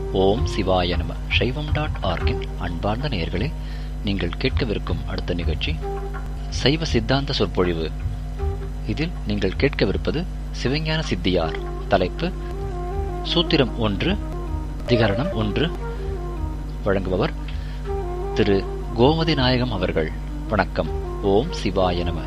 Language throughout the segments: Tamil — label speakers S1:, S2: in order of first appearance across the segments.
S1: ஓம் சிவாய நம சைவம் டாட் ஆர்கின் அன்பார்ந்த நேயர்களே நீங்கள் கேட்கவிருக்கும் அடுத்த நிகழ்ச்சி சைவ சித்தாந்த சொற்பொழிவு இதில் நீங்கள் கேட்கவிருப்பது சிவஞான சித்தியார் தலைப்பு சூத்திரம் ஒன்று அதிகரணம் ஒன்று வழங்குபவர் திரு கோமதி நாயகம் அவர்கள் வணக்கம் ஓம் சிவாய நம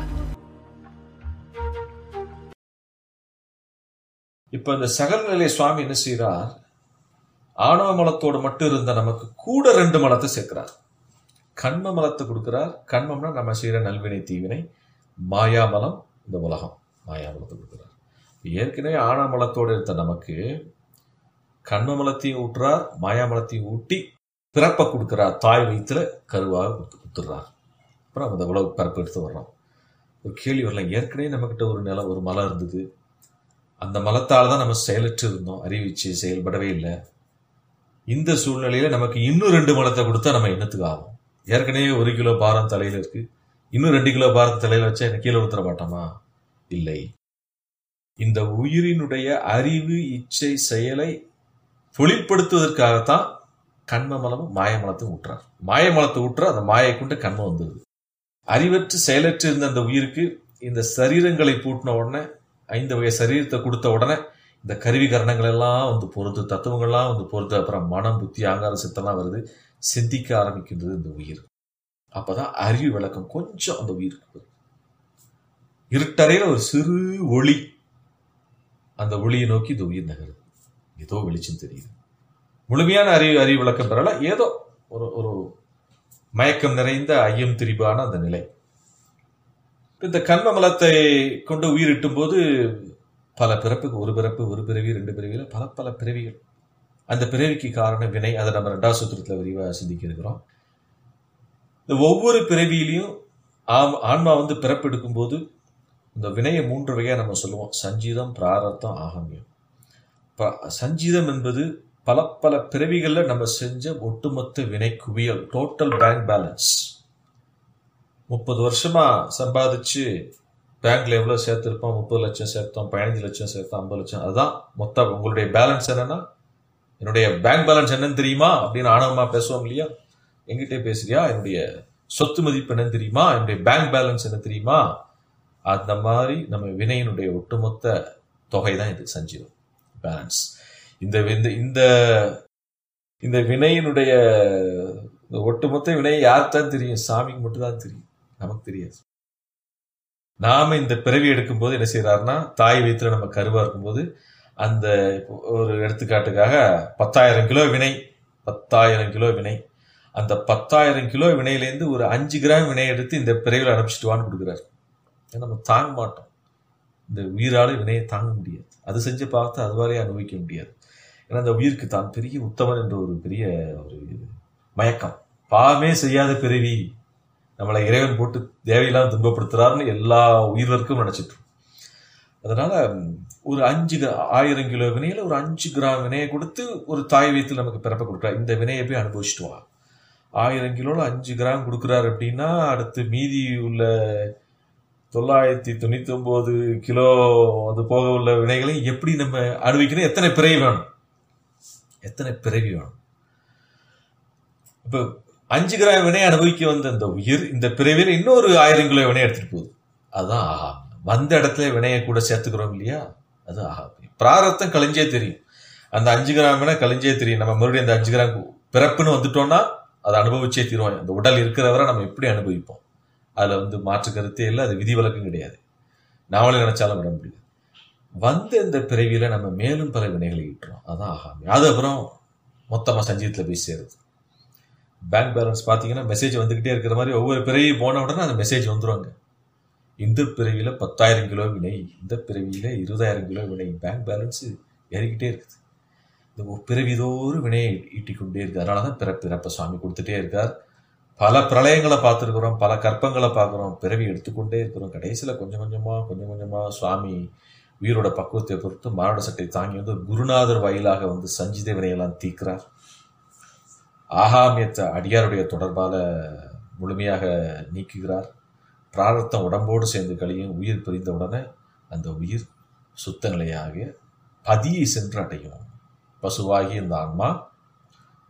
S2: இப்ப இந்த சகல்நிலை சுவாமி என்ன செய்யறார் ஆணவ மலத்தோடு மட்டும் இருந்த நமக்கு கூட ரெண்டு மலத்தை சேர்க்கிறார் கண்ம மலத்தை கொடுக்கிறார் கண்மம்னா நம்ம செய்யற நல்வினை தீவினை மாயாமலம் இந்த உலகம் மாயாமலத்தை கொடுக்கிறார் ஏற்கனவே ஆணவ மலத்தோடு இருந்த நமக்கு கண்ம மலத்தையும் ஊட்டுறார் மாயாமலத்தையும் ஊட்டி பிறப்பை கொடுக்கிறார் தாய் வயிற்றுல கருவாக கொடுத்து கொடுத்துடுறார் அப்புறம் அந்த உலக பிறப்பு எடுத்து வர்றோம் ஒரு கேள்வி வரலாம் ஏற்கனவே நம்மக்கிட்ட ஒரு நிலம் ஒரு மலம் இருந்தது அந்த மலத்தால் தான் நம்ம செயலற்று இருந்தோம் அறிவிச்சு செயல்படவே இல்லை இந்த சூழ்நிலையில நமக்கு இன்னும் ரெண்டு மலத்தை கொடுத்தா நம்ம எண்ணத்துக்கு ஆகும் ஏற்கனவே ஒரு கிலோ பாரம் தலையில இருக்கு இன்னும் ரெண்டு கிலோ பாரம் தலையில வச்சா எனக்கு கீழே ஊத்துற மாட்டோமா இல்லை இந்த உயிரினுடைய அறிவு இச்சை செயலை தொழில்படுத்துவதற்காகத்தான் கண்ம மலமும் மாயமலத்தையும் ஊட்டுறார் மாயமலத்தை ஊட்டுற அந்த மாயை கொண்டு கண்மம் வந்துடுது அறிவற்று செயலற்று இருந்த அந்த உயிருக்கு இந்த சரீரங்களை பூட்டின உடனே ஐந்து வகை சரீரத்தை கொடுத்த உடனே இந்த கருவி கரணங்கள் எல்லாம் வந்து பொறுத்து தத்துவங்கள்லாம் வந்து பொறுத்து அப்புறம் மனம் புத்தி ஆங்கார சித்தம்லாம் வருது சிந்திக்க ஆரம்பிக்கின்றது இந்த உயிர் அப்பதான் அறிவு விளக்கம் கொஞ்சம் அந்த உயிருக்கு வரும். இருட்டறையில ஒரு சிறு ஒளி அந்த ஒளியை நோக்கி இந்த உயிர் நகருது ஏதோ வெளிச்சம் தெரியுது முழுமையான அறிவு அறிவு விளக்கம் பெறல ஏதோ ஒரு ஒரு மயக்கம் நிறைந்த ஐயம் திரிபான அந்த நிலை இந்த கண்ம மலத்தை கொண்டு உயிரிட்டும் போது பல பிறப்புக்கு ஒரு பிறப்பு ஒரு பிறவி ரெண்டு பிறவியில பல பல பிறவிகள் அந்த பிறவிக்கு காரணம் வினை அதை நம்ம ரெண்டாவது சூத்திரத்தில் விரிவாக சிந்திக்க இருக்கிறோம் இந்த ஒவ்வொரு பிறவியிலையும் ஆம் ஆன்மா வந்து பிறப்பெடுக்கும் போது இந்த வினையை மூன்று வகையாக நம்ம சொல்லுவோம் சஞ்சீதம் பிராரத்தம் ஆகமியம் ப- சஞ்சீதம் என்பது பல பல பிறவிகளில் நம்ம செஞ்ச ஒட்டுமொத்த வினை குவியல் டோட்டல் பேங்க் பேலன்ஸ் முப்பது வருஷமா சம்பாதிச்சு பேங்க்ல எவ்வளவு சேர்த்திருப்போம் முப்பது லட்சம் சேர்த்தோம் பதினஞ்சு லட்சம் சேர்த்தோம் ஐம்பது லட்சம் அதுதான் மொத்தம் உங்களுடைய பேலன்ஸ் என்னன்னா என்னுடைய பேங்க் பேலன்ஸ் என்னன்னு தெரியுமா அப்படின்னு ஆணவமா பேசுவோம் இல்லையா எங்கிட்டே பேசுறியா என்னுடைய சொத்து மதிப்பு என்னன்னு தெரியுமா என்னுடைய பேங்க் பேலன்ஸ் என்ன தெரியுமா அந்த மாதிரி நம்ம வினையினுடைய ஒட்டுமொத்த தொகை தான் இது சஞ்சீவம் பேலன்ஸ் இந்த இந்த இந்த இந்த வினையினுடைய இந்த ஒட்டுமொத்த வினை யாருக்கு தான் தெரியும் சாமிக்கு மட்டும் தான் தெரியும் நமக்கு தெரியாது நாம இந்த பிறவி எடுக்கும்போது என்ன செய்யறாருன்னா தாய் வயிற்றுல நம்ம கருவா இருக்கும்போது அந்த இப்போ ஒரு எடுத்துக்காட்டுக்காக பத்தாயிரம் கிலோ வினை பத்தாயிரம் கிலோ வினை அந்த பத்தாயிரம் கிலோ வினையிலேருந்து ஒரு அஞ்சு கிராம் வினை எடுத்து இந்த பிறவியில் அனுப்பிச்சிட்டு வான்னு கொடுக்குறாரு ஏன்னா நம்ம தாங்க மாட்டோம் இந்த உயிரால வினையை தாங்க முடியாது அது செஞ்ச பார்த்து அதுவாலே அனுபவிக்க முடியாது ஏன்னா அந்த உயிருக்கு தான் பெரிய உத்தமன் என்ற ஒரு பெரிய ஒரு மயக்கம் பாவமே செய்யாத பிறவி நம்மளை இறைவன் போட்டு தேவையில்லாம துன்பப்படுத்துறாருன்னு எல்லா உயிர்களுக்கும் நினைச்சிட்டு இருக்கோம். அதனால ம், ஒரு அஞ்சு கிரா- ஆயிரம் கிலோ வினையில ஒரு அஞ்சு கிராம் வினையை கொடுத்து ஒரு தாய் வயித்துல நமக்கு பிறப்ப கொடுக்குறா இந்த வினையை போய் அனுபவிச்சுட்டு வா ஆயிரம் கிலோல அஞ்சு கிராம் கொடுக்குறாரு அப்படின்னா அடுத்து மீதி உள்ள தொள்ளாயிரத்தி தொண்ணூத்தி ஒன்பது கிலோ அது போக உள்ள வினைகளையும் எப்படி நம்ம அனுபவிக்கணும் எத்தனை பிறவி வேணும் எத்தனை பிறவி வேணும் இப்போ அஞ்சு கிராம் வினை அனுபவிக்க வந்த அந்த உயிர் இந்த பிறவியில் இன்னொரு ஆயிரம் கிலோ வினை எடுத்துட்டு போகுது அதுதான் ஆஹா வந்த இடத்துல வினையை கூட சேர்த்துக்கிறோம் இல்லையா அது ஆஹா பிராரத்தம் கழிஞ்சே தெரியும் அந்த அஞ்சு கிராம் வினை கழிஞ்சே தெரியும் நம்ம மறுபடியும் அந்த அஞ்சு கிராம் பிறப்புன்னு வந்துட்டோம்னா அதை அனுபவிச்சே தீருவோம் அந்த உடல் இருக்கிறவரை நம்ம எப்படி அனுபவிப்போம் அதுல வந்து மாற்று கருத்தே இல்லை அது விதிவிலக்கும் கிடையாது நாமளே நினைச்சாலும் விட முடியாது வந்த இந்த பிறவியில நம்ம மேலும் பல வினைகளை ஈட்டுறோம் அதான் ஆகாமி அது அப்புறம் மொத்தமா சஞ்சீதத்துல போய் சேருது பேங்க் பேலன்ஸ் பார்த்தீங்கன்னா மெசேஜ் வந்துகிட்டே இருக்கிற மாதிரி ஒவ்வொரு பிறவி போன உடனே அந்த மெசேஜ் வந்துருவாங்க இந்த பிறவியில பத்தாயிரம் கிலோ வினை இந்த பிறவியில இருபதாயிரம் கிலோ வினை பேங்க் பேலன்ஸ் ஏறிக்கிட்டே இருக்குது இந்த ஒ- பிறவிதோறும் வினையை ஈட்டிக்கொண்டே இருக்கு அதனால தான் பிறப்பு பிறப்ப சுவாமி கொடுத்துட்டே இருக்கார் பல பிரளயங்களை பார்த்துருக்குறோம் பல கற்பங்களை பார்க்குறோம் பிறவி எடுத்துக்கொண்டே இருக்கிறோம் கடைசியில் கொஞ்சம் கொஞ்சமா கொஞ்சம் கொஞ்சமா சுவாமி உயிரோட பக்குவத்தை பொறுத்து மாரட சட்டை தாங்கி வந்து குருநாதர் வாயிலாக வந்து சஞ்சித வினையெல்லாம் தீர்க்கிறார் ஆகாமியத்தை அடியாருடைய தொடர்பால முழுமையாக நீக்குகிறார் பிராரத்தம் உடம்போடு சேர்ந்து கழியும் உயிர் பிரிந்த உடனே அந்த உயிர் சுத்த நிலையாக பதியை சென்று அடையும் பசுவாகி இந்த ஆன்மா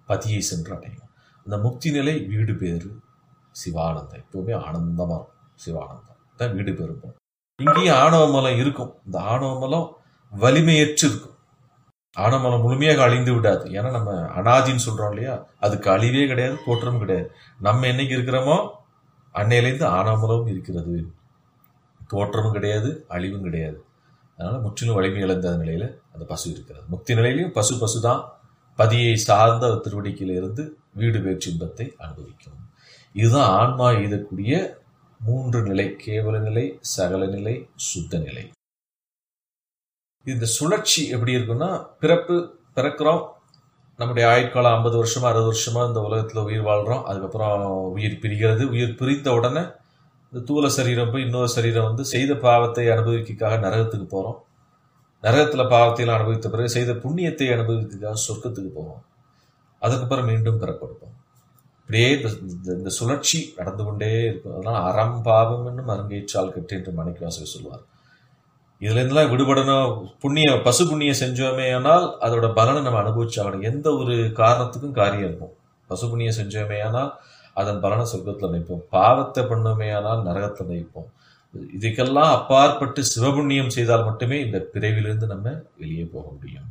S2: பதியை சென்று அடையும் அந்த முக்தி நிலை வீடு பேரு சிவானந்தம் எப்பவுமே ஆனந்தமா இருக்கும் சிவானந்தம் தான் வீடு பெருப்போம் இங்கேயும் ஆணவ மலம் இருக்கும் இந்த ஆணவ மலம் வலிமையற்று இருக்கும் ஆணவ மலம் முழுமையாக அழிந்து விடாது ஏன்னா நம்ம அனாதின்னு சொல்றோம் இல்லையா அதுக்கு அழிவே கிடையாது தோற்றமும் கிடையாது நம்ம என்னைக்கு இருக்கிறோமோ அன்னையிலேருந்து ஆணவ மலமும் இருக்கிறது தோற்றமும் கிடையாது அழிவும் கிடையாது அதனால முற்றிலும் வலிமை இழந்த நிலையில அந்த பசு இருக்கிறது முக்தி நிலையிலையும் பசு பசுதான் பதியை சார்ந்த திருவடிக்கையில இருந்து வீடு வேற்று இன்பத்தை அனுபவிக்கும் இதுதான் ஆன்மா எய்தக்கூடிய மூன்று நிலை கேவல நிலை சகல நிலை சுத்த நிலை இந்த சுழற்சி எப்படி இருக்குன்னா பிறப்பு பிறக்கிறோம் நம்முடைய ஆயுட்காலம் ஐம்பது வருஷமா அறுபது வருஷமா இந்த உலகத்துல உயிர் வாழ்றோம் அதுக்கப்புறம் உயிர் பிரிகிறது உயிர் பிரிந்த உடனே இந்த தூல சரீரம் போய் இன்னொரு சரீரம் வந்து செய்த பாவத்தை அனுபவிக்காக நரகத்துக்கு போறோம் நரகத்துல பாவத்தையெல்லாம் அனுபவித்த பிறகு செய்த புண்ணியத்தை அனுபவிக்கிறதுக்காக சொர்க்கத்துக்கு போவோம் அதுக்கப்புறம் மீண்டும் பிறப்படுப்போம் இப்படியே இந்த இந்த சுழற்சி நடந்து கொண்டே இருக்கும் அதனால அறம் பாவம் என்னும் அருங்கேற்றால் கட்டு என்று மணிக்கவாசகர் சொல்லுவார் இதுல இருந்தெல்லாம் விடுபடணும் புண்ணிய பசு புண்ணியம் செஞ்சோமே ஆனால் அதோட பலனை நம்ம அனுபவிச்சாகணும் எந்த ஒரு காரணத்துக்கும் காரியம் இருக்கும் பசு புண்ணியம் செஞ்சோமே ஆனால் அதன் பலனை சொர்க்கத்துல நினைப்போம் பாவத்தை பண்ணோமே ஆனால் நரகத்துல நினைப்போம் இதுக்கெல்லாம் அப்பாற்பட்டு சிவபுண்ணியம் செய்தால் மட்டுமே இந்த பிறவிலிருந்து நம்ம வெளியே போக முடியும்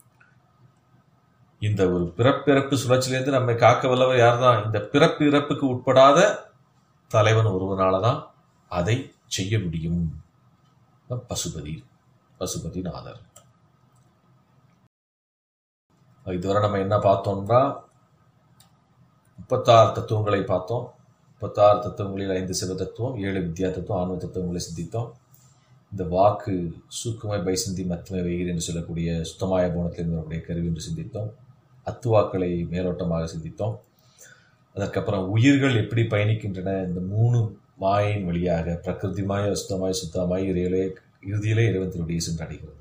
S2: இந்த ஒரு பிறப்பிறப்பு சுழற்சியிலிருந்து நம்மை காக்க வல்லவர் யார்தான் இந்த பிறப்பு இறப்புக்கு உட்படாத தலைவன் ஒருவனாலதான் அதை செய்ய முடியும் பசுபதி பசுபதி நாதர் இதுவரை நம்ம என்ன பார்த்தோம்னா முப்பத்தாறு தத்துவங்களை பார்த்தோம் முப்பத்தாறு தத்துவங்களில் ஐந்து சிவ தத்துவம் ஏழு வித்யா தத்துவம் ஆன்ம தத்துவங்களை சிந்தித்தோம் இந்த வாக்கு சூக்குமை பைசந்தி மத்துமை வெயில் என்று சொல்லக்கூடிய சுத்தமாய போனத்திலிருந்து வரக்கூடிய கருவி என்று சிந்தித்தோம் அத்துவாக்களை மேலோட்டமாக சிந்தித்தோம் அதற்கப்புறம் உயிர்கள் எப்படி பயணிக்கின்றன இந்த மூணு மாயின் வழியாக பிரகிருதிமாய சுத்தமாய் சுத்தமாய் இறையிலே இறுதியிலே இறைவன் திருடியை சென்றடைகிறது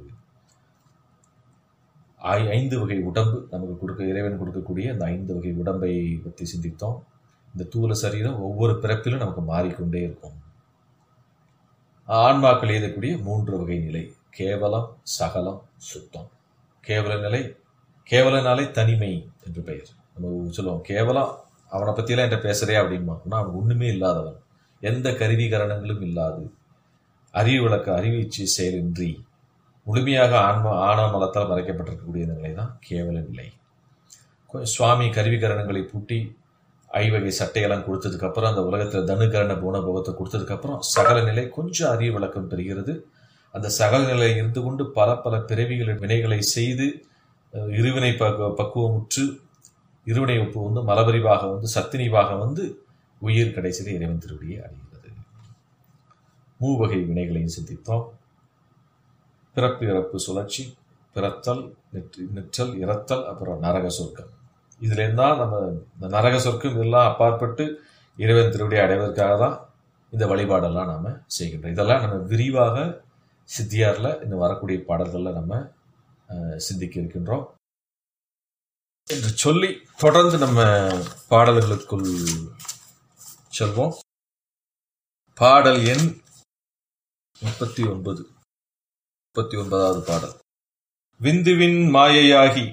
S2: ஐந்து வகை உடம்பு நமக்கு கொடுக்க இறைவன் கொடுக்கக்கூடிய அந்த ஐந்து வகை உடம்பை பற்றி சிந்தித்தோம் இந்த தூல சரீரம் ஒவ்வொரு பிறப்பிலும் நமக்கு மாறிக்கொண்டே இருக்கும் ஆன்மாக்கள் எழுதக்கூடிய மூன்று வகை நிலை கேவலம் சகலம் சுத்தம் கேவல நிலை கேவல நிலை தனிமை என்று பெயர் நம்ம சொல்லுவோம் கேவலம் அவனை பற்றியெல்லாம் என்கிட்ட பேசுறே அப்படிமா அவன் ஒண்ணுமே இல்லாதவன் எந்த கருவிகரணங்களும் இல்லாது அறிவு விளக்க அறிவீச்சு செயலின்றி முழுமையாக ஆன்ம ஆணவமலத்தால் மறைக்கப்பட்டிருக்கக்கூடிய நிலை தான் கேவல நிலை சுவாமி கருவிகரணங்களை பூட்டி ஐவகை சட்டையெல்லாம் கொடுத்ததுக்கு அப்புறம் அந்த உலகத்தில் தனுகரண போனபோகத்தை கொடுத்ததுக்கு அப்புறம் சகல நிலை கொஞ்சம் அறிவு விளக்கம் பெறுகிறது அந்த சகல நிலை இருந்து கொண்டு பல பல பிறவிகளின் வினைகளை செய்து இருவினை பக்குவமுற்று இருவினை ஒப்பு வந்து மலபரிவாக வந்து சத்தினிவாக வந்து உயிர் கடைசியில் இறைவன் திருவடியை அடைகிறது மூவகை வினைகளையும் சிந்தித்தோம் பிறப்பு இறப்பு சுழற்சி பிறத்தல் நெற்றி நிற்றல் இறத்தல் அப்புறம் நரக சொர்க்கம் இதுல இருந்தால் நம்ம இந்த நரக சொர்க்கம் இதெல்லாம் அப்பாற்பட்டு இறைவன் திருவடியை அடைவதற்காக தான் இந்த வழிபாடெல்லாம் நாம செய்கின்றோம் இதெல்லாம் நம்ம விரிவாக சித்தியார்ல இந்த வரக்கூடிய பாடல்கள்ல நம்ம சிந்திக்க இருக்கின்றோம் என்று சொல்லி தொடர்ந்து நம்ம பாடல்களுக்குள் செல்வோம் பாடல் எண் முப்பத்தி ஒன்பது முப்பத்தி ஒன்பதாவது பாடல் விந்துவின் மாயையாகி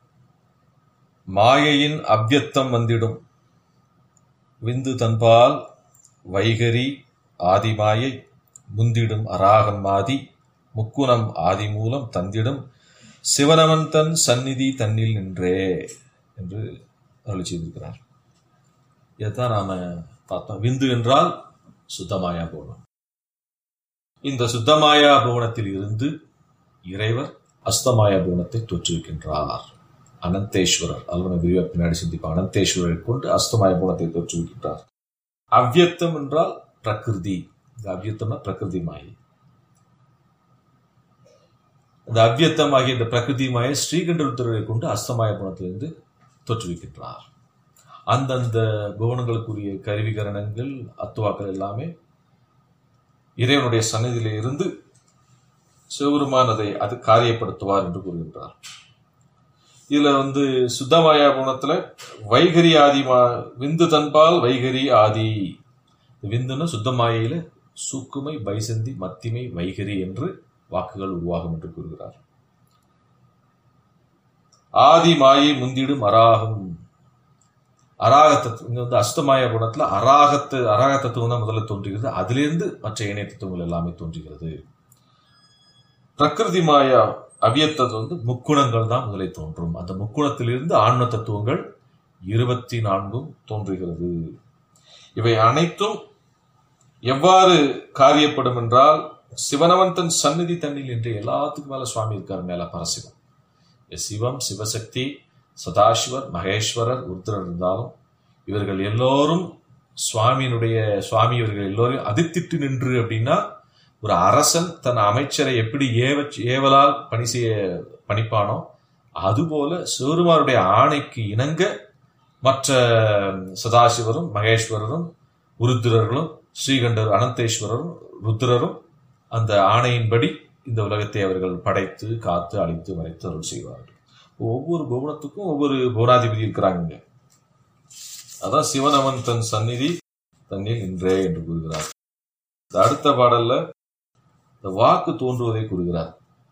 S2: மாயையின் அவ்யத்தம் வந்திடும் விந்து தன்பால் வைகரி ஆதிமாயை முந்திடும் அராகம் ஆதி முக்குணம் ஆதி மூலம் தந்திடும் சிவனவன் தன் சந்நிதி தன்னில் நின்றே என்று அருள் செய்திருக்கிறார் இதைத்தான் நாம பார்த்தோம் விந்து என்றால் சுத்தமாயா போகணும் இந்த சுத்தமாயா புவனத்தில் இருந்து இறைவர் அஸ்தமாயா புவனத்தை தோற்றுவிக்கின்றார் அனந்தேஸ்வரர் அதில் நம்ம விரிவாக பின்னாடி சிந்திப்போம் அனந்தேஸ்வரரை கொண்டு அஸ்தமாய புவனத்தை தோற்றுவிக்கின்றார் அவ்வியத்தம் என்றால் பிரகிருதி இந்த அவ்வியத்தம்னா பிரகிருதி மாயை இந்த அவ்வியத்தம் ஆகிய இந்த பிரகிருதி மாயை ஸ்ரீகண்டருத்தரை கொண்டு அஸ்தமாய புவனத்திலிருந்து தோற்றுவிக்கின்றார் அந்தந்த புவனங்களுக்குரிய கருவிகரணங்கள் அத்துவாக்கள் எல்லாமே இறைவனுடைய சன்னதியில இருந்து சிவபெருமான் அதை அது காரியப்படுத்துவார் என்று கூறுகின்றார் இதுல வந்து சுத்தமாயா குணத்துல வைகரி ஆதி மா விந்து தன்பால் வைகரி ஆதி விந்துன்னு சுத்தமாயில சூக்குமை பைசந்தி மத்திமை வைகரி என்று வாக்குகள் உருவாகும் என்று கூறுகிறார் ஆதி மாயை முந்திடும் அராகும் அராக தத்துவம் இங்க வந்து அஷ்டமாய குணத்துல அராகத்து அராக தத்துவம் தான் முதல்ல தோன்றுகிறது அதிலிருந்து மற்ற ஏனைய தத்துவங்கள் எல்லாமே தோன்றுகிறது பிரகிருதி மாயா அவ்வியத்தது வந்து முக்குணங்கள் தான் முதலில் தோன்றும் அந்த முக்குணத்திலிருந்து ஆன்ம தத்துவங்கள் இருபத்தி நான்கும் தோன்றுகிறது இவை அனைத்தும் எவ்வாறு காரியப்படும் என்றால் சிவனவன் தன் சந்நிதி தண்ணில் என்று எல்லாத்துக்கும் மேல சுவாமி இருக்கார் மேல பரசிவம் சிவம் சிவசக்தி சதாசிவர் மகேஸ்வரர் உருத்திரர் இருந்தாலும் இவர்கள் எல்லோரும் சுவாமியினுடைய சுவாமி இவர்கள் எல்லோரும் அதித்திட்டு நின்று அப்படின்னா ஒரு அரசன் தன் அமைச்சரை எப்படி ஏவ ஏவலால் பணி செய்ய பணிப்பானோ அதுபோல சிவருமாருடைய ஆணைக்கு இணங்க மற்ற சதாசிவரும் மகேஸ்வரரும் உருத்திரர்களும் ஸ்ரீகண்டர் அனந்தேஸ்வரரும் ருத்ரரும் அந்த ஆணையின்படி இந்த உலகத்தை அவர்கள் படைத்து காத்து அழித்து மறைத்து அருள் செய்வார்கள் ஒவ்வொரு புவனத்துக்கும் ஒவ்வொரு புவனாதிபதி இருக்கிறாங்க அதான் சிவனவன் தன் சந்நிதி தன்னில் இன்றே என்று கூறுகிறார் இந்த அடுத்த பாடல்ல இந்த வாக்கு தோன்றுவதை கூறுகிறார்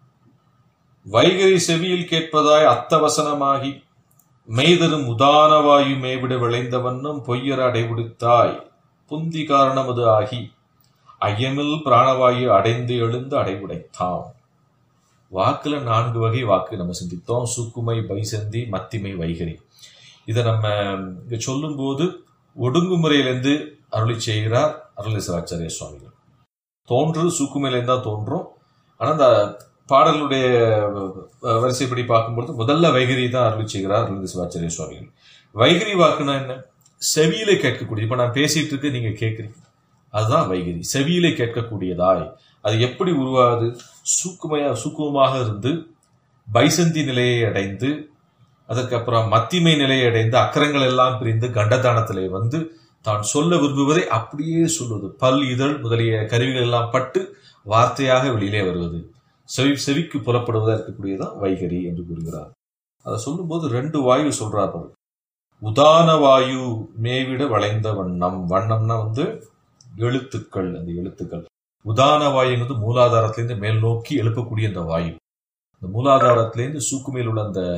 S2: வைகரி செவியில் கேட்பதாய் அத்தவசனமாகி மெய்தரும் உதானவாயு மேவிட விளைந்த வண்ணம் பொய்யர அடைபிடித்தாய் புந்தி காரணமது ஆகி ஐயமில் பிராணவாயு அடைந்து எழுந்து அடைவுடைத்தாம் வாக்குல நான்கு வகை வாக்கு நம்ம சிந்தித்தோம் சுக்குமை பைசந்தி மத்திமை வைகரி இதை நம்ம இங்க சொல்லும் போது ஒடுங்குமுறையிலிருந்து அருளி செய்கிறார் அருளி சிவாச்சாரிய சுவாமிகள் தோன்று சுக்குமையிலேருந்து தான் தோன்றும் ஆனா அந்த பாடலுடைய வரிசைப்படி பார்க்கும்பொழுது முதல்ல வைகரி தான் அருளி செய்கிறார் அருளி சிவாச்சாரிய சுவாமிகள் வைகரி வாக்குனா என்ன செவியில கேட்கக்கூடிய இப்ப நான் பேசிட்டு இருக்கு நீங்க கேட்குறீங்க அதுதான் வைகரி செவியிலே கேட்கக்கூடியதாய் அது எப்படி உருவாகுது சூக்குமையா சூக்குமமாக இருந்து பைசந்தி நிலையை அடைந்து அதற்கப்புறம் மத்திமை நிலையை அடைந்து அக்கரங்கள் எல்லாம் பிரிந்து கண்டதானத்திலே வந்து தான் சொல்ல விரும்புவதை அப்படியே சொல்வது பல் இதழ் முதலிய கருவிகள் எல்லாம் பட்டு வார்த்தையாக வெளியிலே வருவது செவி செவிக்கு புறப்படுவதா இருக்கக்கூடியதான் வைகரி என்று கூறுகிறார் அதை சொல்லும்போது ரெண்டு வாயு சொல்றார் அவர் உதான வாயு மேவிட வளைந்த வண்ணம் வண்ணம்னா வந்து எழுத்துக்கள் அந்த எழுத்துக்கள் உதான வாயுங்கிறது மூலாதாரத்திலிருந்து மேல் நோக்கி எழுப்பக்கூடிய அந்த வாயு இந்த மூலாதாரத்திலிருந்து சூக்குமையில் உள்ள அந்த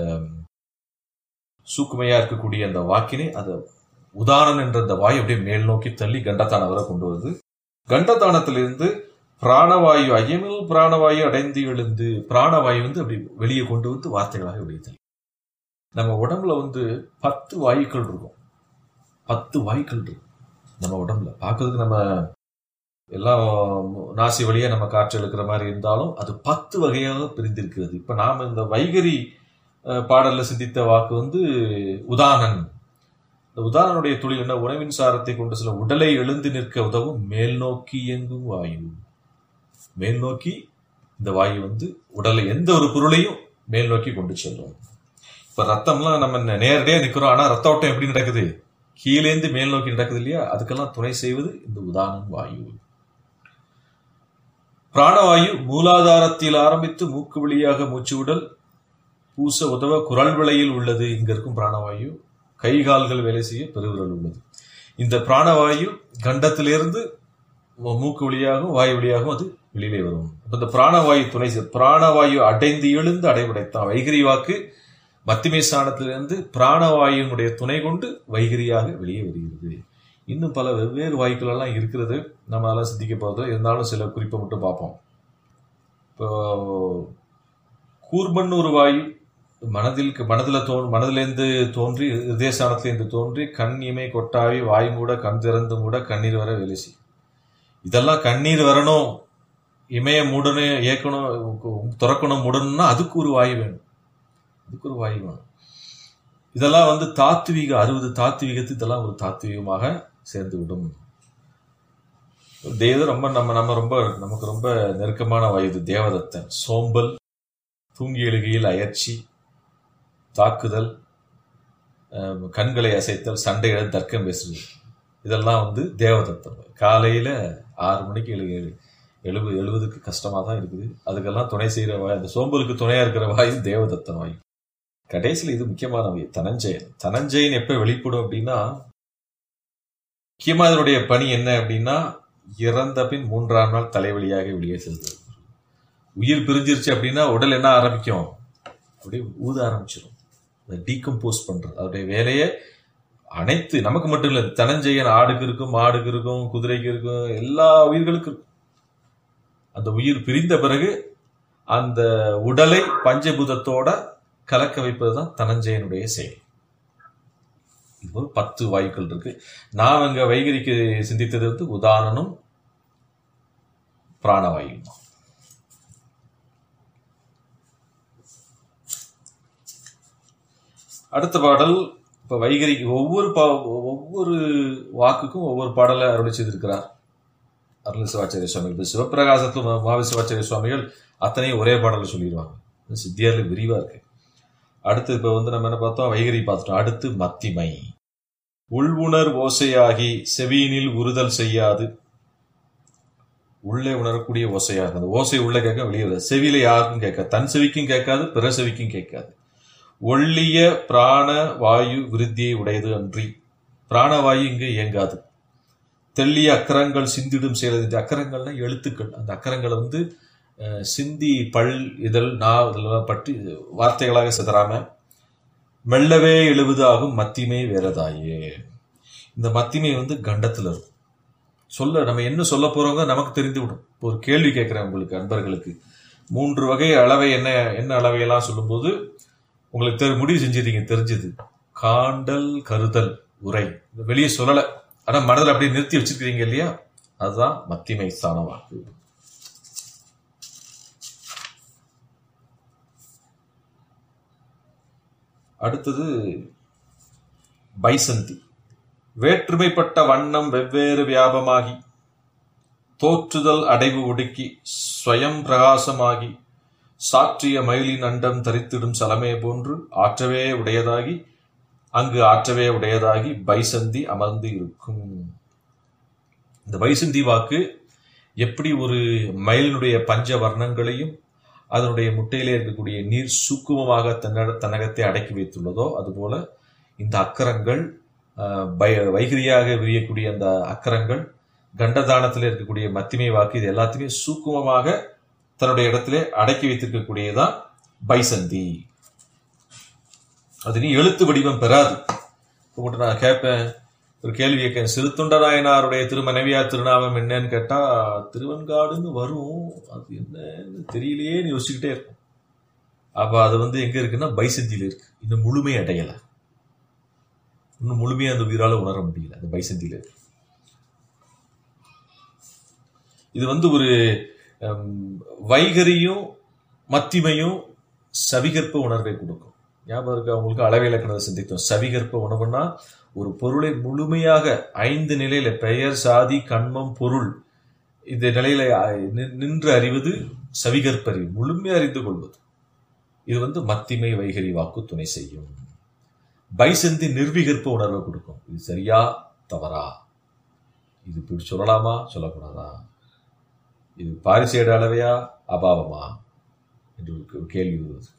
S2: சூக்குமையா இருக்கக்கூடிய அந்த வாக்கினை அது உதாரணம் என்ற அந்த வாயு அப்படியே மேல் நோக்கி தள்ளி கண்டத்தான வரை கொண்டு வருது கண்டத்தானத்திலிருந்து பிராணவாயு ஐயமில் பிராணவாயு அடைந்து எழுந்து பிராணவாயு வந்து அப்படி வெளியே கொண்டு வந்து வார்த்தைகளாக வெளியே தள்ளி நம்ம உடம்புல வந்து பத்து வாயுக்கள் இருக்கும் பத்து வாயுக்கள் இருக்கும் நம்ம உடம்புல பார்க்கறதுக்கு நம்ம எல்லாம் நாசி வழியா நம்ம காற்று இழுக்கிற மாதிரி இருந்தாலும் அது பத்து வகையாக பிரிந்திருக்கிறது இப்ப நாம இந்த வைகரி பாடல்ல சிந்தித்த வாக்கு வந்து உதானன் இந்த உதாரணனுடைய தொழில் என்ன உணவின் சாரத்தை கொண்டு சில உடலை எழுந்து நிற்க உதவும் மேல் நோக்கி இயங்கும் வாயு மேல் நோக்கி இந்த வாயு வந்து உடலை எந்த ஒரு பொருளையும் மேல் நோக்கி கொண்டு செல்லும் இப்ப ரத்தம்லாம் நம்ம நேரடியா நிக்கிறோம் ஆனா ரத்த ஓட்டம் எப்படி நடக்குது கீழேந்து மேல் நோக்கி நடக்குது இல்லையா அதுக்கெல்லாம் துணை செய்வது இந்த உதாரணம் வாயு பிராணவாயு மூலாதாரத்தில் ஆரம்பித்து மூக்கு வழியாக மூச்சு விடல் பூச உதவ குரல் விலையில் உள்ளது இங்க இருக்கும் பிராணவாயு கை கால்கள் வேலை செய்ய பெருவிரல் உள்ளது இந்த பிராணவாயு கண்டத்திலிருந்து மூக்கு வழியாகவும் வாயு வழியாகவும் அது வெளியிலே வரும் இந்த பிராணவாயு துணை பிராணவாயு அடைந்து எழுந்து அடைபடைத்தான் வைகரி வாக்கு மத்திமை ஸ்தானத்திலிருந்து பிராணவாயுனுடைய துணை கொண்டு வைகரியாக வெளியே வருகிறது இன்னும் பல வெவ்வேறு வாயுக்கள் எல்லாம் இருக்கிறது நம்ம அதெல்லாம் சிந்திக்க போகிறது இருந்தாலும் சில குறிப்பை மட்டும் பார்ப்போம் இப்போ கூர்மன்னூர் வாயு மனதில் மனதில் தோ மனதிலேருந்து தோன்றி ஹிருதயஸ்தானத்திலேருந்து தோன்றி கண் இமை கொட்டாவி வாய் மூட கண் திறந்து மூட கண்ணீர் வர வேலை செய்யும் இதெல்லாம் கண்ணீர் வரணும் இமய மூடணும் இயக்கணும் திறக்கணும் மூடணும்னா அதுக்கு ஒரு வாயு வேணும் அதுக்கு ஒரு வாயு வேணும் இதெல்லாம் வந்து தாத்வீக அறுபது தாத்வீகத்து இதெல்லாம் ஒரு தாத்வீகமாக சேர்ந்து விடும் தேவ ரொம்ப நம்ம நம்ம ரொம்ப நமக்கு ரொம்ப நெருக்கமான வாயு தேவதத்தன் சோம்பல் தூங்கி எழுகையில் அயற்சி தாக்குதல் கண்களை அசைத்தல் சண்டையிட தர்க்கம் பேசுறது இதெல்லாம் வந்து தேவதத்தன் காலையில ஆறு மணிக்கு எழு எழுபது எழுபதுக்கு கஷ்டமா தான் இருக்குது அதுக்கெல்லாம் துணை செய்யற வாய் அந்த சோம்பலுக்கு துணையா இருக்கிற வாயு தேவதத்தன் வாயு கடைசியில் இது முக்கியமான வாயு தனஞ்சயன் தனஞ்சயன் எப்ப வெளிப்படும் அப்படின்னா முக்கியமா இதனுடைய பணி என்ன அப்படின்னா இறந்த பின் மூன்றாம் நாள் தலைவலியாக வெளியே செல்வது உயிர் பிரிஞ்சிருச்சு அப்படின்னா உடல் என்ன ஆரம்பிக்கும் அப்படியே ஊத ஆரம்பிச்சிடும் அதை டீகம்போஸ் பண்றது அதோடைய வேலையை அனைத்து நமக்கு மட்டும் இல்ல தனஞ்செயன் ஆடுக்கு இருக்கும் மாடுக்கு இருக்கும் குதிரைக்கு இருக்கும் எல்லா உயிர்களுக்கும் இருக்கும் அந்த உயிர் பிரிந்த பிறகு அந்த உடலை பஞ்சபூதத்தோட கலக்க வைப்பதுதான் தனஞ்சயனுடைய செயல் இது போல பத்து வாயுக்கள் இருக்கு நான் அங்க வைகரிக்கு சிந்தித்தது வந்து உதாரணம் பிராணவாயு அடுத்த பாடல் இப்ப வைகரிக்கு ஒவ்வொரு பா ஒவ்வொரு வாக்குக்கும் ஒவ்வொரு பாடலை அருளி செய்திருக்கிறார் அருள் சிவாச்சாரிய சுவாமிகள் இப்ப சிவபிரகாசத்துல மா- மாவி சிவாச்சாரிய சுவாமிகள் அத்தனையும் ஒரே பாடல்ல சொல்லிடுவாங்க சித்தியார்ல விரிவா இருக்கு அடுத்து இப்ப வந்து நம்ம என்ன பார்த்தோம் வைகரி பார்த்துட்டோம் அடுத்து மத்திமை உள்வுணர் ஓசையாகி செவியினில் உறுதல் செய்யாது உள்ளே உணரக்கூடிய ஓசையாக அந்த ஓசை உள்ள கேட்க வெளியே வருது. செவியில யாருக்கும் கேட்காது தன் செவிக்கும் கேட்காது பிற செவிக்கும் கேட்காது ஒள்ளிய பிராண வாயு விருத்தியை உடையது அன்றி பிராணவாயு இங்கு இயங்காது தெள்ளிய அக்கரங்கள் சிந்திடும் செயல் இந்த அக்கரங்கள்னா எழுத்துக்கள் அந்த அக்கரங்களை வந்து அஹ், சிந்தி பல் இதழ் நா இதெல்லாம் பற்றி வார்த்தைகளாக சிதறாம மெல்லவே எழுவது ஆகும் மத்திமை வேறதாயே இந்த மத்திமை வந்து கண்டத்துல இருக்கும் சொல்ல நம்ம என்ன சொல்ல போறோங்க நமக்கு தெரிந்து விடும் இப்போ ஒரு கேள்வி கேட்கிறேன் உங்களுக்கு அன்பர்களுக்கு மூன்று வகை அளவை என்ன என்ன அளவையெல்லாம் சொல்லும்போது உங்களுக்கு தெரி முடிவு செஞ்சிருக்கீங்க தெரிஞ்சது காண்டல் கருதல் உரை இது வெளியே சொல்லல ஆனா மனதில் அப்படியே நிறுத்தி வச்சிருக்கிறீங்க இல்லையா அதுதான் மத்திமை ஸ்தான வாக்கு அடுத்தது பைசந்தி வேற்றுமைப்பட்ட வண்ணம் வெவ்வேறு வியாபமாகி தோற்றுதல் அடைவு ஒடுக்கி ஸ்வயம் பிரகாசமாகி சாற்றிய மயிலின் அண்டம் தரித்திடும் சலமே போன்று ஆற்றவே உடையதாகி அங்கு ஆற்றவே உடையதாகி பைசந்தி அமர்ந்து இருக்கும் இந்த பைசந்தி வாக்கு எப்படி ஒரு மயிலினுடைய பஞ்ச வர்ணங்களையும் அதனுடைய முட்டையிலே இருக்கக்கூடிய நீர் சூக்குமமாக தன்ன தன்னகத்தை அடக்கி வைத்துள்ளதோ அதுபோல இந்த அக்கரங்கள் ஆஹ், பை- வைகிரியாக விரியக்கூடிய அந்த அக்கரங்கள் கண்டதானத்தில் இருக்கக்கூடிய மத்திமை வாக்கு இது எல்லாத்தையுமே சூக்குமமாக தன்னுடைய இடத்திலே அடக்கி வைத்திருக்கக்கூடியதான் பைசந்தி அது நீ எழுத்து வடிவம் பெறாது உங்கள்கிட்ட நான் கேட்பேன் ஒரு கேள்வி கேட்கேன் சிறுத்தொண்ட நாயனாருடைய திருமனைவியார் திருநாமம் என்னன்னு கேட்டா திருவெண்காடுன்னு வரும் அது என்னன்னு தெரியலையேன்னு யோசிச்சுக்கிட்டே இருக்கும் அப்ப அது வந்து எங்க இருக்குன்னா பைசந்தியில இருக்கு இன்னும் முழுமை அடையல இன்னும் முழுமையா அந்த உயிரால உணர முடியல அந்த பைசந்தியில இருக்கு இது வந்து ஒரு ஹம், வைகரியும் மத்திமையும் சவிகற்ப உணர்வை கொடுக்கும் ஞாபகம் இருக்கா உங்களுக்கு அளவை இலக்கணத்தை சிந்தித்தோம் சவிகற்ப உணவுன்னா ஒரு பொருளை முழுமையாக ஐந்து நிலையில பெயர் சாதி கண்மம் பொருள் இந்த நிலையில அஹ், நின்- நின்று அறிவது சவிகற்ப அறிவு முழுமையா அறிந்து கொள்வது இது வந்து மத்திமை வைகரி வாக்கு துணை செய்யும் பைசந்தி நிர்விகற்ப உணர்வை கொடுக்கும் இது சரியா தவறா இது இப்படி சொல்லலாமா சொல்லக்கூடாதா இது பாரிசேடு அளவையா அபாவமா என்று ஒரு ஒரு கேள்வி வருவது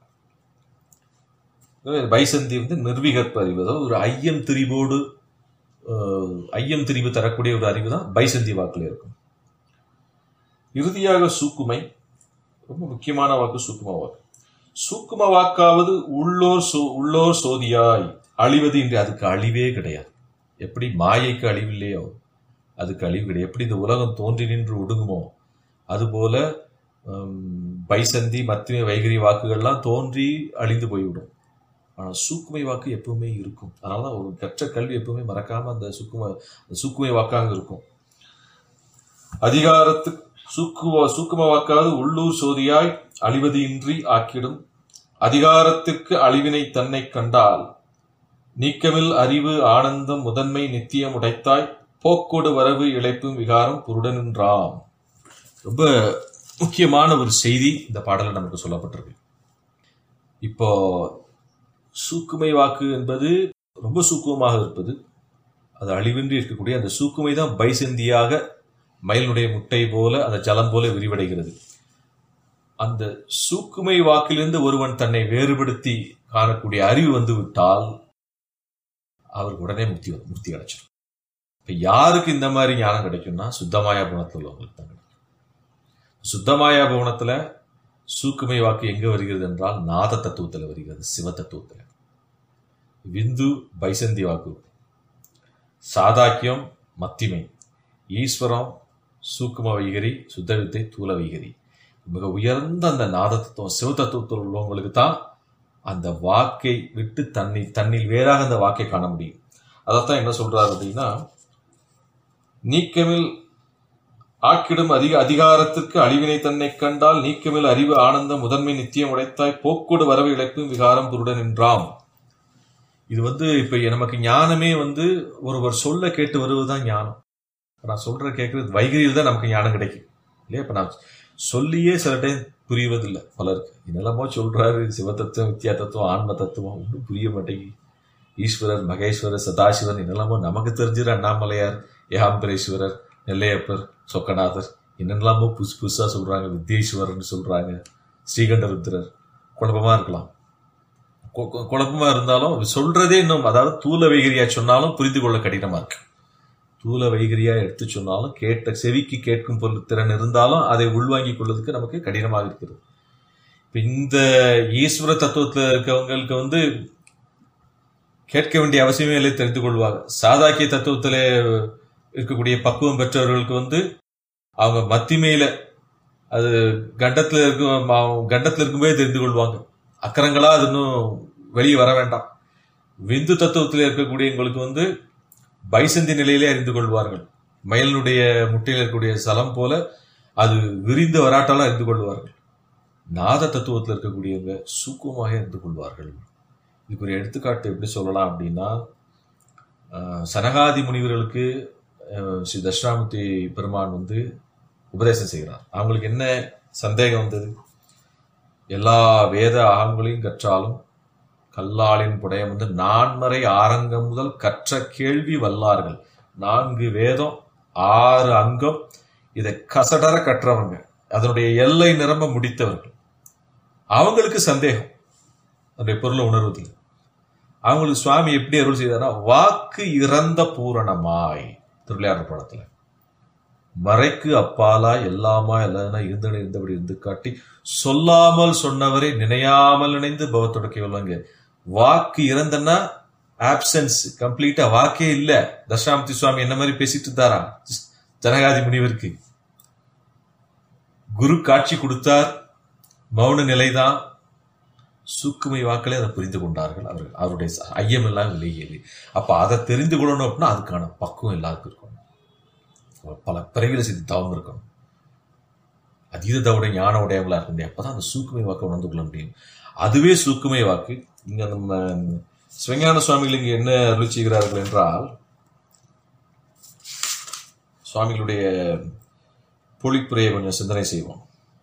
S2: எனவே பைசந்தி வந்து நிர்விகற்ப அறிவு அதாவது ஒரு ஐயம் திரிவோடு அஹ், ஐயம் திரிவு தரக்கூடிய ஒரு அறிவு தான் பைசந்தி வாக்குல இருக்கும் இறுதியாக சூக்குமை ரொம்ப முக்கியமான வாக்கு சூக்கும வாக்கு சூக்கும வாக்காவது உள்ளோர் சோ உள்ளோர் சோதியாய் அழிவது இன்றி அதுக்கு அழிவே கிடையாது எப்படி மாயைக்கு அழிவில்லையோ அதுக்கு அழிவு கிடையாது எப்படி இந்த உலகம் தோன்றி நின்று ஒடுங்குமோ அதுபோல ஹம், பைசந்தி மத்திய வைகரி வாக்குகள்லாம் தோன்றி அழிந்து போய்விடும் ஆனால் சூக்குமை வாக்கு எப்பவுமே இருக்கும் அதனால தான் ஒரு கற்ற கல்வி எப்பவுமே மறக்காம அந்த சுக்கும அந்த சூக்குமை வாக்காக இருக்கும் அதிகாரத்து சூக்கும சூக்கும வாக்காவது உள்ளூர் சோதியாய் அழிவது இன்றி ஆக்கிடும் அதிகாரத்திற்கு அழிவினை தன்னை கண்டால் நீக்கமில் அறிவு ஆனந்தம் முதன்மை நித்தியம் உடைத்தாய் போக்கோடு வரவு இழைப்பும் விகாரம் புருடனின்றாம் ரொம்ப முக்கியமான ஒரு செய்தி இந்த பாடல நமக்கு சொல்லப்பட்டிருக்கு இப்போ சூக்குமை வாக்கு என்பது ரொம்ப சூக்குமமாக இருப்பது அது அழிவின்றி இருக்கக்கூடிய அந்த சூக்குமை தான் பைசந்தியாக மயிலுடைய முட்டை போல அந்த ஜலம் போல விரிவடைகிறது அந்த சூக்குமை வாக்கிலிருந்து ஒருவன் தன்னை வேறுபடுத்தி காணக்கூடிய அறிவு வந்து விட்டால் அவருக்கு உடனே முக்தி முக்தி கிடைச்சிடும் இப்ப யாருக்கு இந்த மாதிரி ஞானம் கிடைக்கும்னா சுத்தமாயா குணத்தில் உள்ளவங்களுக்கு தான் கிடைக்கும் சுத்தமாயா புவனத்துல சூக்குமை வாக்கு எங்க வருகிறது என்றால் நாத தத்துவத்துல வருகிறது சிவ தத்துவத்துல விந்து பைசந்தி வாக்கு சாதாக்கியம் மத்திமை ஈஸ்வரம் சூக்கும வைகரி சுத்த வித்தை தூல வைகரி மிக உயர்ந்த அந்த நாத தத்துவம் சிவ தத்துவத்தில் உள்ளவங்களுக்கு தான் அந்த வாக்கை விட்டு தண்ணி தண்ணில் வேறாக அந்த வாக்கை காண முடியும் அதைத்தான் என்ன சொல்றாரு அப்படின்னா நீக்கமில் ஆக்கிடும் அதிக அதிகாரத்திற்கு அழிவினை தன்னை கண்டால் நீக்கமில் அறிவு ஆனந்த முதன்மை நித்தியம் உடைத்தாய் போக்கோடு வரவு இழப்பும் விகாரம் புருடன் என்றாம் இது வந்து இப்ப நமக்கு ஞானமே வந்து ஒருவர் சொல்ல கேட்டு வருவதுதான் ஞானம் இப்ப நான் சொல்ற கேட்கறது வைகரியில் தான் நமக்கு ஞானம் கிடைக்கும் இல்லையா இப்ப நான் சொல்லியே சில டைம் புரிவதில்லை பலருக்கு என்னெல்லாமோ சொல்றாரு சிவ தத்துவம் வித்யா தத்துவம் ஆன்ம தத்துவம் ஒன்றும் புரிய மாட்டேங்குது ஈஸ்வரர் மகேஸ்வரர் சதாசிவன் என்னெல்லாமோ நமக்கு தெரிஞ்சிட அண்ணாமலையார் ஏகாம்பரேஸ்வரர் நெல்லையப்பர் சொக்கநாதர் என்னெல்லாமோ புதுசு புதுசா சொல்றாங்க வித்யேஸ்வரர்னு சொல்றாங்க ஸ்ரீகண்டருத்திரர் குழப்பமா இருக்கலாம் கு- கு- குழப்பமா இருந்தாலும் சொல்றதே இன்னும் அதாவது தூல வைகரியா சொன்னாலும் புரிந்து கொள்ள கடினமா இருக்கு தூல வைகரியா எடுத்து சொன்னாலும் கேட்ட செவிக்கு கேட்கும் பொருள் திறன் இருந்தாலும் அதை உள்வாங்கிக் கொள்வதற்கு நமக்கு கடினமாக இருக்கிறது இப்ப இந்த ஈஸ்வர தத்துவத்துல இருக்கவங்களுக்கு வந்து கேட்க வேண்டிய அவசியமே இல்லை தெரிந்து கொள்வாங்க சாதாக்கிய தத்துவத்திலே இருக்கக்கூடிய பக்குவம் பெற்றவர்களுக்கு வந்து அவங்க மத்திமையில அது கண்டத்துல இருக்கும் அவங்க கண்டத்துல இருக்கும்போதே தெரிந்து கொள்வாங்க அக்கரங்களா அது இன்னும் வெளியே வர வேண்டாம் விந்து தத்துவத்தில் இருக்கக்கூடியவங்களுக்கு வந்து பைசந்தி நிலையிலே அறிந்து கொள்வார்கள் மயிலினுடைய முட்டையில் இருக்கக்கூடிய சலம் போல அது விரிந்து வராட்டாலும் அறிந்து கொள்வார்கள் நாத தத்துவத்தில் இருக்கக்கூடியவங்க சூக்குமாக அறிந்து கொள்வார்கள் இதுக்கு ஒரு எடுத்துக்காட்டு எப்படி சொல்லலாம் அப்படின்னா ஆஹ், சனகாதி முனிவர்களுக்கு ஆஹ், ஸ்ரீ தட்சிணாமூர்த்தி பெருமான் வந்து உபதேசம் செய்கிறார் அவங்களுக்கு என்ன சந்தேகம் வந்தது எல்லா வேத ஆகங்களையும் கற்றாலும் கல்லாளின் புடையம் வந்து நான்மறை ஆரங்கம் முதல் கற்ற கேள்வி வல்லார்கள் நான்கு வேதம் ஆறு அங்கம் இதை கசடர கற்றவங்க அதனுடைய எல்லை நிரம்ப முடித்தவர்கள் அவங்களுக்கு சந்தேகம் அதனுடைய பொருளை உணர்வதில்லை அவங்களுக்கு சுவாமி எப்படி அருள் செய்தார்னா வாக்கு இறந்த பூரணமாய் திருவிளையாடல் படத்துல மறைக்கு அப்பாலா எல்லாமா எல்லாம் இருந்தன இருந்தபடி இருந்து காட்டி சொல்லாமல் சொன்னவரை நினையாமல் நினைந்து பவத்தொடக்கி உள்ளவங்க வாக்கு இறந்தன்னா ஆப்சன்ஸ் கம்ப்ளீட்டா வாக்கே இல்ல தட்சிணாமூர்த்தி சுவாமி என்ன மாதிரி பேசிட்டு இருந்தாரா ஜனகாதி முனிவருக்கு குரு காட்சி கொடுத்தார் மௌன நிலைதான் சூக்குமை வாக்களே அதை புரிந்து கொண்டார்கள் அவர்கள் அவருடைய ச- ஐயம் எல்லாம் விலகியது அப்ப அதை தெரிந்து கொள்ளணும் அப்படின்னா அதுக்கான பக்குவம் எல்லாருக்கும் இருக்கணும் பல பிறவில செய்து தவம் இருக்கணும் அதீத தவுடைய ஞான உடையவங்களா இருக்க முடியும் அப்பதான் அந்த சூக்குமை வாக்கை உணர்ந்து கொள்ள முடியும் அதுவே சூக்குமை வாக்கு இங்க நம்ம சிவஞான சுவாமிகள் இங்க என்ன அருளி செய்கிறார்கள் என்றால் சுவாமிகளுடைய பொழிப்புரையை கொஞ்சம் சிந்தனை செய்வோம்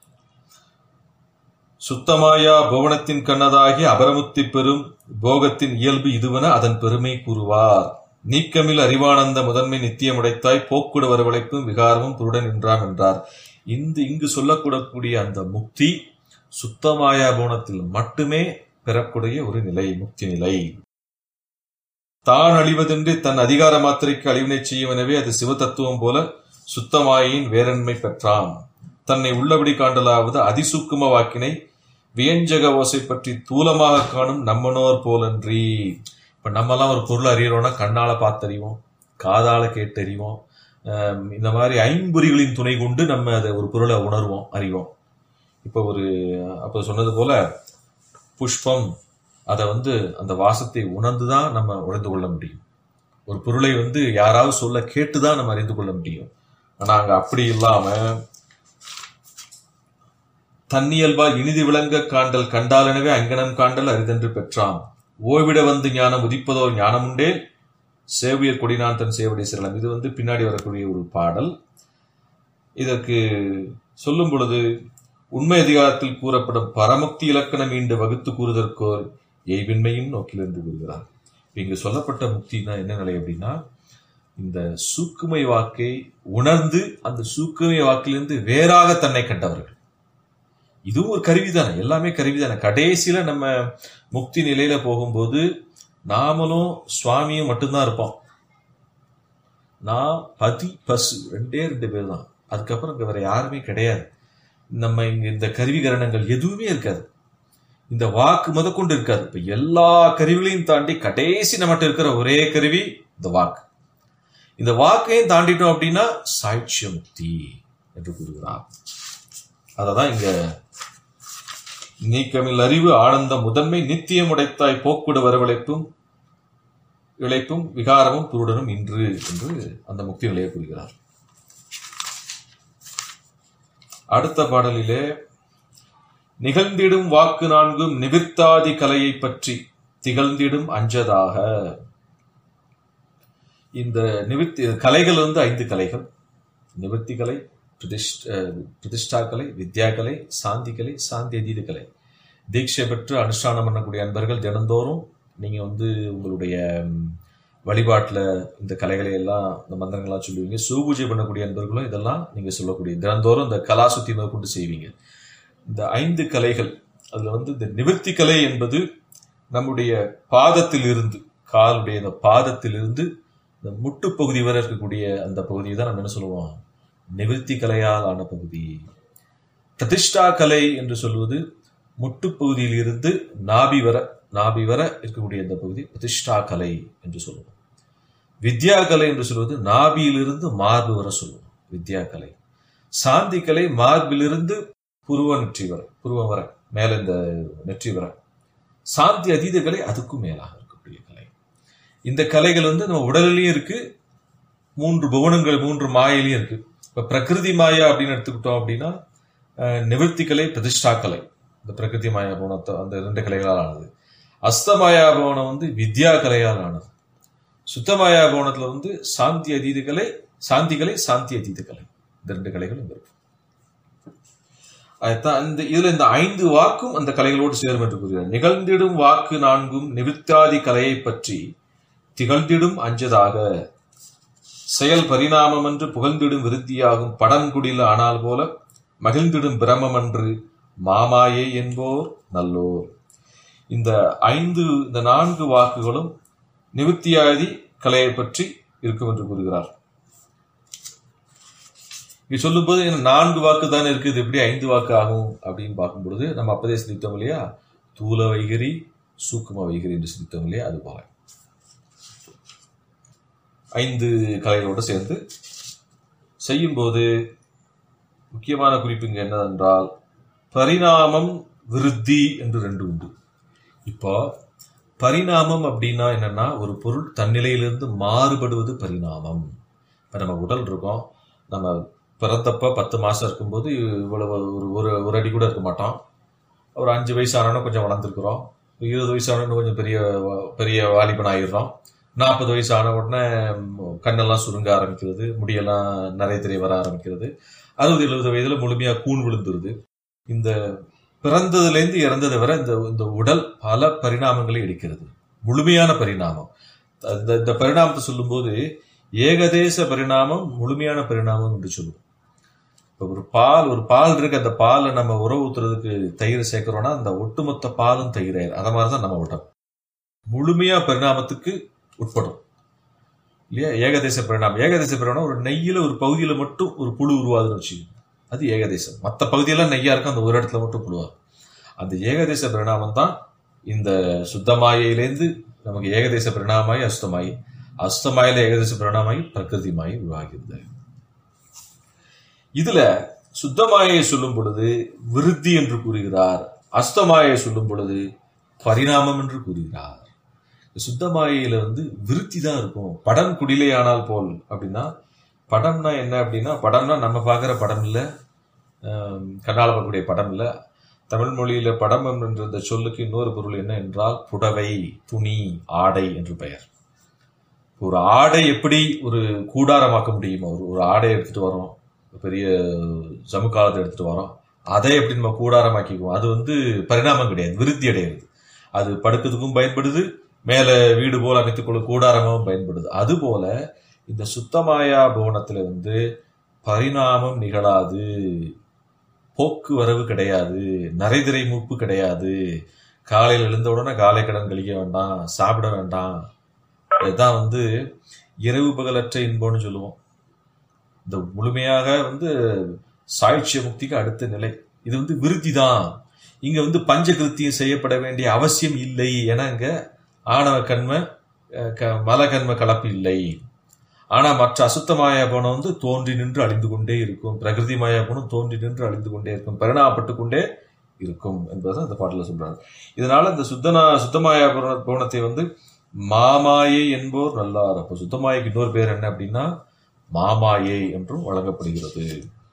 S2: சுத்தமாயா புவனத்தின் கண்ணதாகி அபரமுத்தி பெறும் போகத்தின் இயல்பு இதுவென அதன் பெருமை கூறுவார் நீக்கமில் அறிவானந்த முதன்மை நித்தியமுடைத்தாய் போக்குட வரவழைப்பும் விகாரமும் புருடன் நின்றாம் என்றார் இந்த இங்கு சொல்லக்கூடக்கூடிய அந்த முக்தி சுத்தமாயா புவனத்தில் மட்டுமே பெறக்கூடிய ஒரு நிலை முக்தி நிலை தான் அழிவதென்று தன் அதிகார மாத்திரைக்கு அழிவினை செய்யுமெனவே அது சிவதத்துவம் போல சுத்தமாயின் வேரன்மை பெற்றான் தன்னை உள்ளபடி காண்டலாவது அதிசூக்கும வாக்கினை வியஞ்சக ஓசை பற்றி தூலமாக காணும் நம்மனோர் போலன்றி இப்ப நம்மலாம் ஒரு பொருள் அறியறோம்னா கண்ணால பார்த்தறிவோம் காதால கேட்டறிவோம் ஆம், இந்த மாதிரி ஐம்பொறிகளின் துணை கொண்டு நம்ம அதை ஒரு பொருளை உணர்வோம் அறிவோம் இப்போ ஒரு அப்போ சொன்னது போல புஷ்பம் அதை வந்து அந்த வாசத்தை உணர்ந்து தான் நம்ம உணர்ந்து கொள்ள முடியும் ஒரு பொருளை வந்து யாராவது சொல்ல கேட்டு தான் நம்ம அறிந்து கொள்ள முடியும் ஆனா அங்க அப்படி இல்லாம தன்னியல்பா இனிது விளங்க காண்டல் கண்டாலெனவே அங்கனம் காண்டல் அரிதென்று பெற்றான் ஓய்விட வந்து ஞானம் உதிப்பதோர் ஞானமுண்டே சேவியர் கொடினான் தன் சேவடி சிரளம் இது வந்து பின்னாடி வரக்கூடிய ஒரு பாடல் இதற்கு சொல்லும் பொழுது உண்மை அதிகாரத்தில் கூறப்படும் பரமுக்தி இலக்கணம் மீண்டு வகுத்து கூறுதற்கோர் எய்வின்மையும் நோக்கிலிருந்து கூறுகிறார் இங்கு சொல்லப்பட்ட முக்தினா என்ன நிலை அப்படின்னா இந்த சூக்குமை வாக்கை உணர்ந்து அந்த சூக்குமை வாக்கிலிருந்து வேறாக தன்னை கண்டவர்கள் இதுவும் ஒரு கருவிதானே எல்லாமே கருவிதானே கடைசியில நம்ம முக்தி நிலையில போகும்போது நாமளும் சுவாமியும் மட்டும்தான் இருப்போம் நான் பதி பசு ரெண்டே ரெண்டு பேர் தான் அதுக்கப்புறம் இங்க வேற யாருமே கிடையாது நம்ம இங்க இந்த கருவிகரணங்கள் எதுவுமே இருக்காது இந்த வாக்கு முதற்கொண்டு இருக்காது இப்ப எல்லா கருவிகளையும் தாண்டி கடைசி நம்மகிட்ட இருக்கிற ஒரே கருவி இந்த வாக்கு இந்த வாக்கையும் தாண்டிட்டோம் அப்படின்னா சாட்சிய முக்தி என்று கூறுகிறார் அததான் இங்க நீக்கமில் அறிவு ஆனந்த முதன்மை நித்தியம் உடைத்தாய் போக்குடு வரவழைப்பும் இழைப்பும் விகாரமும் புருடனும் இன்று என்று அந்த முக்தி நிலையை கூறுகிறார் அடுத்த பாடலிலே நிகழ்ந்திடும் வாக்கு நான்கும் நிவிர்த்தாதி கலையை பற்றி திகழ்ந்திடும் அஞ்சதாக இந்த நிவிர்த்தி கலைகள் வந்து ஐந்து கலைகள் நிவர்த்தி கலை பிரதிஷ்ட பிரதிஷ்டா கலை வித்யா கலை சாந்தி கலை சாந்தி அதீத கலை தீட்சை பெற்று அனுஷ்டானம் பண்ணக்கூடிய அன்பர்கள் தினந்தோறும் நீங்க வந்து உங்களுடைய ம், வழிபாட்டுல இந்த கலைகளை எல்லாம் இந்த மந்திரங்கள்லாம் சொல்லுவீங்க சூபூஜை பண்ணக்கூடிய அன்பர்களும் இதெல்லாம் நீங்க சொல்லக்கூடிய தினந்தோறும் இந்த கலாசுத்தி கொண்டு செய்வீங்க இந்த ஐந்து கலைகள் அதுல வந்து இந்த நிவர்த்தி கலை என்பது நம்முடைய பாதத்தில் இருந்து காலுடைய இந்த பாதத்தில் இருந்து இந்த முட்டு பகுதி வரை இருக்கக்கூடிய அந்த பகுதியை தான் நம்ம என்ன சொல்லுவோம் நிவர்த்தி கலையால் ஆன பகுதி பிரதிஷ்டா கலை என்று சொல்வது முட்டு பகுதியில் இருந்து நாபி வர நாபி வர இருக்கக்கூடிய இந்த பகுதி பிரதிஷ்டா கலை என்று சொல்லுவோம் வித்யா கலை என்று சொல்வது நாபியிலிருந்து மார்பு வர சொல்லுவோம் வித்யா கலை சாந்தி கலை மார்பிலிருந்து புருவ நெற்றி வர புருவம் வர மேல இந்த நெற்றி வர சாந்தி அதீத கலை அதுக்கும் மேலாக இருக்கக்கூடிய கலை இந்த கலைகள் வந்து நம்ம உடலிலையும் இருக்கு மூன்று புவனங்கள் மூன்று மாயிலையும் இருக்கு இப்ப பிரகிருதி மாயா அப்படின்னு எடுத்துக்கிட்டோம் அப்படின்னா அஹ், நிவர்த்தி கலை பிரதிஷ்டா கலை இந்த பிரகிருதி மாயா புவனத்தை அந்த ரெண்டு கலைகளால் ஆனது அஸ்தமாயா புவனம் வந்து வித்யா கலையால் ஆனது சுத்தமாயா புவனத்துல வந்து சாந்தி அதீத கலை சாந்தி கலை சாந்தி அதீத கலை இந்த ரெண்டு கலைகளும் இங்க இருக்கு அதுதான் இந்த இதுல இந்த ஐந்து வாக்கும் அந்த கலைகளோடு சேரும் என்று கூறுகிறார் நிகழ்ந்திடும் வாக்கு நான்கும் நிவித்தாதி கலையை பற்றி திகழ்ந்திடும் அஞ்சதாக செயல் பரிணாமம் என்று புகழ்ந்திடும் விருத்தியாகும் படன்குடில ஆனால் போல மகிழ்ந்திடும் பிரமம் என்று மாமாயே என்போர் நல்லோர் இந்த ஐந்து இந்த நான்கு வாக்குகளும் நிவித்தியாதி கலையை பற்றி இருக்கும் என்று கூறுகிறார் இங்க சொல்லும்போது என்ன நான்கு வாக்கு தானே இருக்குது எப்படி ஐந்து வாக்கு ஆகும் அப்படின்னு பார்க்கும் பொழுது நம்ம அப்பதே சிந்தித்தோம் இல்லையா தூல வைகரி சூக்கும வைகரி என்று சிந்தித்தோம் இல்லையா அது போல ஐந்து கலைகளோடு சேர்ந்து செய்யும்போது முக்கியமான குறிப்பு இங்க என்னவென்றால் பரிணாமம் விருத்தி என்று ரெண்டு உண்டு இப்போ பரிணாமம் அப்படின்னா என்னன்னா ஒரு பொருள் தன்னிலையிலிருந்து மாறுபடுவது பரிணாமம் இப்போ நம்ம உடல் இருக்கோம் நம்ம பிறந்தப்ப பத்து மாசம் இருக்கும்போது இவ்வளவு ஒரு ஒரு ஒரு அடி கூட இருக்க மாட்டோம் ஒரு அஞ்சு வயசு ஆனோன்னு கொஞ்சம் வளர்ந்துருக்குறோம் இருபது வயசு ஆனோன்னு கொஞ்சம் பெரிய வ- பெரிய வாலிபன் ஆயிடுறோம் நாற்பது வயசு ஆன உடனே ம், கண்ணெல்லாம் சுருங்க ஆரம்பிக்கிறது முடியெல்லாம் நிறைய தெரிய வர ஆரம்பிக்கிறது அறுபது எழுபது வயதுல முழுமையா கூன் விழுந்துருது இந்த பிறந்ததுலேருந்து இறந்தது வரை இந்த இந்த உடல் பல பரிணாமங்களை எடுக்கிறது முழுமையான பரிணாமம் இந்த இந்த பரிணாமத்தை சொல்லும்போது ஏகதேச பரிணாமம் முழுமையான பரிணாமம் என்று சொல்லுவோம் இப்போ ஒரு பால் ஒரு பால் இருக்கு அந்த பாலை நம்ம உறவு ஊத்துறதுக்கு தயிர் சேர்க்கிறோம்னா அந்த ஒட்டுமொத்த பாலும் தயிராயிரும் அத மாதிரி தான் நம்ம உடல் முழுமையா பரிணாமத்துக்கு உட்படும் இல்லையா ஏகதேச பரிணாமம் ஏகதேச பரிணாமம் ஒரு நெய்யில ஒரு பகுதியில மட்டும் ஒரு புழு உருவாதுன்னு வச்சுக்கோங்க அது ஏகதேசம் மற்ற பகுதியெல்லாம் நெய்யா இருக்கும் அந்த ஒரு இடத்துல மட்டும் புழுவாது அந்த ஏகதேச பரிணாமம் தான் இந்த சுத்தமாயிலேருந்து நமக்கு ஏகதேச பரிணாமாயி அசுத்தமாயி அசுத்தமாயில ஏகதேச பரிணாமாயி பிரகிருதி மாயி உருவாகிறது இதுல சுத்தமாயை சொல்லும் பொழுது விருத்தி என்று கூறுகிறார் அஸ்தமாயை சொல்லும் பொழுது பரிணாமம் என்று கூறுகிறார் சுத்தமாயில வந்து விருத்தி தான் இருக்கும் படம் குடிலே ஆனால் போல் அப்படின்னா படம்னா என்ன அப்படின்னா படம்னா நம்ம பார்க்குற படம் இல்லை கண்ணால் பார்க்கக்கூடிய படம் இல்லை தமிழ் மொழியில படம் என்ற இந்த சொல்லுக்கு இன்னொரு பொருள் என்ன என்றால் புடவை துணி ஆடை என்று பெயர் ஒரு ஆடை எப்படி ஒரு கூடாரமாக்க முடியுமோ ஒரு ஒரு ஆடை எடுத்துட்டு வரோம் பெரிய ஜமுக்காலத்தை எடுத்துட்டு வரோம் அதை எப்படி நம்ம கூடாரமாக்கிக்குவோம் அது வந்து பரிணாமம் கிடையாது விருத்தி அடைகிறது அது படுக்கிறதுக்கும் பயன்படுது மேல வீடு போல அமைத்துக்கொள்ள கூடாரமாகவும் பயன்படுது அதுபோல இந்த சுத்தமாயா புவனத்துல வந்து பரிணாமம் நிகழாது போக்குவரவு கிடையாது நரைதிரை மூப்பு கிடையாது காலையில் எழுந்த உடனே காலை கடன் கழிக்க வேண்டாம் சாப்பிட வேண்டாம் இதுதான் வந்து இரவு பகலற்ற இன்பம்னு சொல்லுவோம் இந்த முழுமையாக வந்து சாட்சிய முக்திக்கு அடுத்த நிலை இது வந்து விருத்தி தான் இங்க வந்து பஞ்சகிருத்தியம் செய்யப்பட வேண்டிய அவசியம் இல்லை என இங்க ஆணவ கண்ம அஹ், க- மலகன்ம கலப்பு இல்லை ஆனா மற்ற அசுத்த மாயா குணம் வந்து தோன்றி நின்று அழிந்து கொண்டே இருக்கும் பிரகிருதி மாயா குணம் தோன்றி நின்று அழிந்து கொண்டே இருக்கும் பரிணாமப்பட்டு கொண்டே இருக்கும் என்பதை அந்த பாட்டில் சொல்றாங்க இதனால இந்த சுத்தனா சுத்தமாயா குண- குணத்தை வந்து மாமாயை என்போர் நல்லார் அப்போ சுத்தமாயைக்கு இன்னொரு பேர் என்ன அப்படின்னா மாமாயை என்றும் வழங்கப்படுகிறது